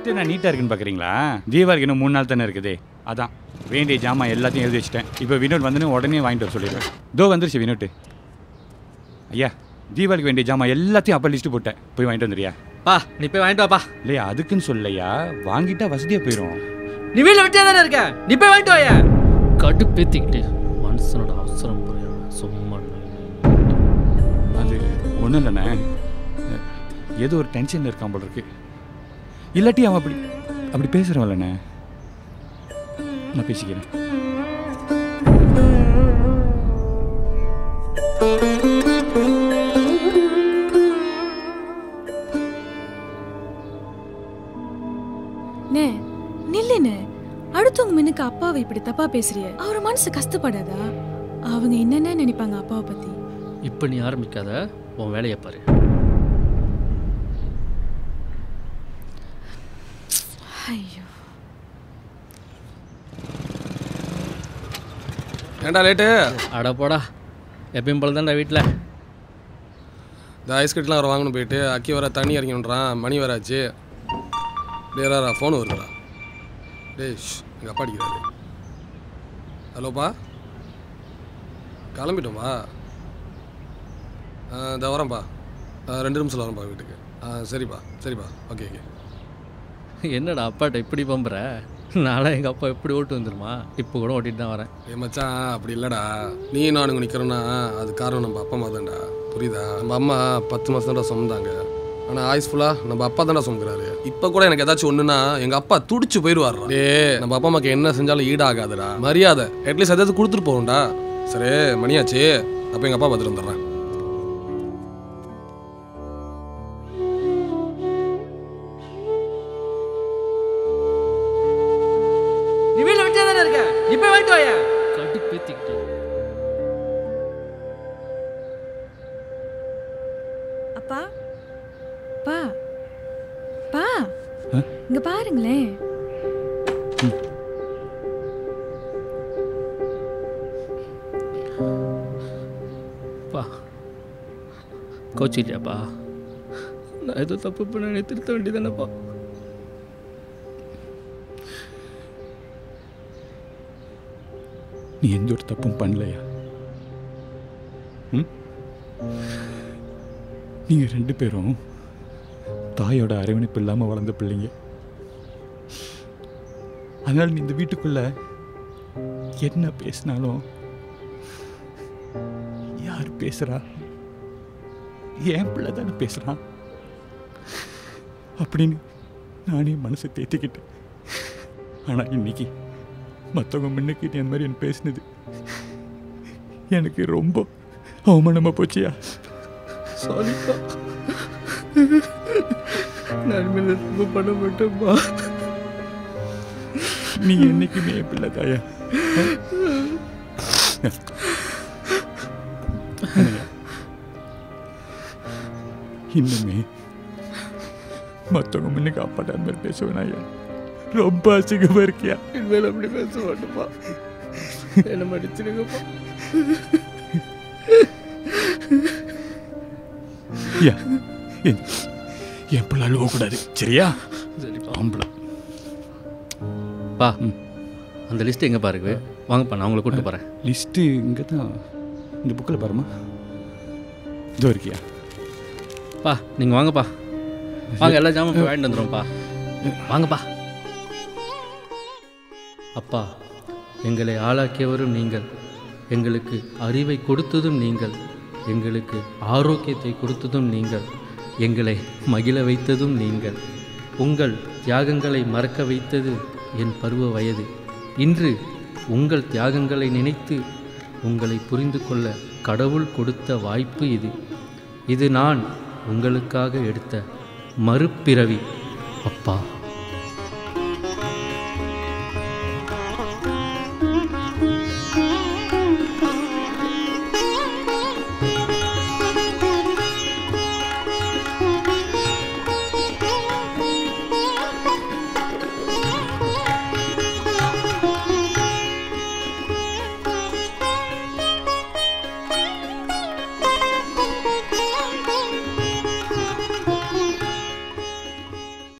List நான் நீட்டாக இருக்குன்னு பார்க்குறீங்களா தீபாவளிக்கு இன்னும் மூணு நாள் தானே இருக்குது அதான் வேண்டிய ஜாமான் எல்லாத்தையும் எழுதி வச்சுட்டேன் இப்போ வினோட் வந்துன்னு உடனே வாங்கிட்டு வர சொல்லிடுவேன் தோ வந்துருச்சு வினோட்டு ஐயா தீபாவளிக்கு வேண்டிய ஜாமான் எல்லாத்தையும் அப்போ லிஸ்ட்டு போட்டேன் போய் வாங்கிட்டு வந்துடுறியா பா நீ போய் வாங்கிட்டு வாப்பா இல்லையா அதுக்குன்னு சொல்லலையா வாங்கிட்டா வசதியாக போயிடும் நீ வீட்டில் விட்டே தானே இருக்க நீ போய் வாங்கிட்டு வாயா கடுப்பேத்திக்கிட்டு மனுஷனோட அவசரம் புரியாம சும்மா அது ஒன்றும் இல்லைண்ணே ஏதோ ஒரு டென்ஷனில் இருக்கான் போல இருக்கு இல்லாட்டி அவன் அப்படி அப்படி பேசுகிறவன்லண்ணே நான் பேசிக்கிறேன் நே நில்லுன்னு அடுத்தவங்க முன்னுக்கு அப்பாவை இப்படி தப்பா பேசுறிய அவர் மனசு கஷ்டப்படாதா அவங்க என்னென்ன நினைப்பாங்க அப்பாவை பத்தி இப்போ நீ ஆரம்பிக்காத உன் வேலையை பாரு ஐயோ ஏன்டா லேட்டு அட போடா எப்பயும் போல தான்டா வீட்டில் இந்த ஐஸ்கட்லாம் வர வாங்கணும் போயிட்டு அக்கி வர தண்ணி இறங்கின்றான் மணி வராச்சு டேரா ஃபோன் வருதுடா டேய் எங்கள் அப்பா அடிக்கிறாரு ஹலோப்பா கிளம்பிட்டோம்பா ஆ இந்த வரேன்ப்பா ஆ, ரெண்டு நிமிஷத்தில் வரேன்ப்பா வீட்டுக்கு ஆ சரிப்பா சரிப்பா ஓகே ஓகே என்னடா அப்பாட்ட இப்படி பம்புற நாளா எங்கள் அப்பா எப்படி ஓட்டு வந்துருமா இப்போ கூட ஓட்டிட்டு தான் வரேன் ஏ மச்சான் அப்படி இல்லைடா நீ நானுங்க நிற்கிறோன்னா அது காரணம் நம்ம அப்பா அம்மா தான்டா புரியுதா நம்ம அம்மா பத்து மாதம் தான்டா சுமந்தாங்க ஆனால் ஆயுஸ் ஃபுல்லாக நம்ம அப்பா தான்டா சுமக்கிறாரு இப்போ கூட எனக்கு ஏதாச்சும் ஒன்றுனா எங்கள் அப்பா துடிச்சு போயிடுவார் டே நம்ம அப்பா அம்மாக்கு என்ன செஞ்சாலும் ஈடாகாதுடா மரியாதை அட்லீஸ்ட் ஏதாவது கொடுத்துட்டு போகணும்டா சரி மணியாச்சு அப்போ எங்கள் அப்பா பார்த்துட்டு வந்துடுறேன் நீ வீட்டில் விட்டே தானே இருக்க நீ போய் வாங்கிட்டு வாயா கடுப்பேத்திக்கிட்டு அப்பா பா பா ஆ? இங்க பாருங்களேன் பா கோச்சிட்டியாப்பா நான் ஏதோ தப்பு பண்ண திருத்த வேண்டியதானப்பா நீ எந்த ஒரு தப்பும் பண்ணலையா ம் நீங்கள் ரெண்டு பேரும் தாயோட அரவணைப்பு இல்லாமல் வளர்ந்த பிள்ளைங்க அதனால் நீ இந்த வீட்டுக்குள்ள என்ன பேசினாலும் யார் பேசுகிறா என் பிள்ளை தானே பேசுகிறான் அப்படின்னு நானே மனசை தேத்திக்கிட்டேன் ஆனால் இன்னைக்கு மற்றவங்க முன்னுக்கு நீ அந்த மாதிரி என்ன பேசினது எனக்கு ரொம்ப அவமானமாக போச்சியா சாரிப்பா நான் மேல தப்பு பண்ண மாட்டேன்ப்பா நீ என்னைக்குமே என் பிள்ளை தாயா அண்ணா, இன்னுமே மற்றவங்க முன்னுக்கு அப்பாட்ட அந்த மாதிரி பேசுவேன் ஐயா ரொம்ப அசிங்கமா இருக்கியா இனிமேல் அப்படி பேச மாட்டேப்பா என்ன மன்னிச்சிடுங்கப்பா ஐயா என் என் பிள்ளை அழுவக்கூடாது சரியா சரிப்பா ஆம்பளை பா அந்த லிஸ்ட் எங்கே பாருக்கு வாங்கப்பா நான் உங்களை கூப்பிட்டு போகிறேன் லிஸ்ட்டு இங்கே தான் இந்த புக்கில் பாருமா இதோ இருக்கியா பா நீங்கள் வாங்கப்பா வாங்க எல்லா ஜாமான் போய் வாங்கிட்டு வந்துடும்ப்பா வாங்கப்பா அப்பா எங்களை ஆளாக்கியவரும் நீங்கள் எங்களுக்கு அறிவை கொடுத்ததும் நீங்கள் எங்களுக்கு ஆரோக்கியத்தை கொடுத்ததும் நீங்கள் எங்களை மகிழ வைத்ததும் நீங்கள் உங்கள் தியாகங்களை மறக்க வைத்தது என் பருவ வயது இன்று உங்கள் தியாகங்களை நினைத்து உங்களை புரிந்து கொள்ள கடவுள் கொடுத்த வாய்ப்பு இது இது நான் உங்களுக்காக எடுத்த மறுபிறவி அப்பா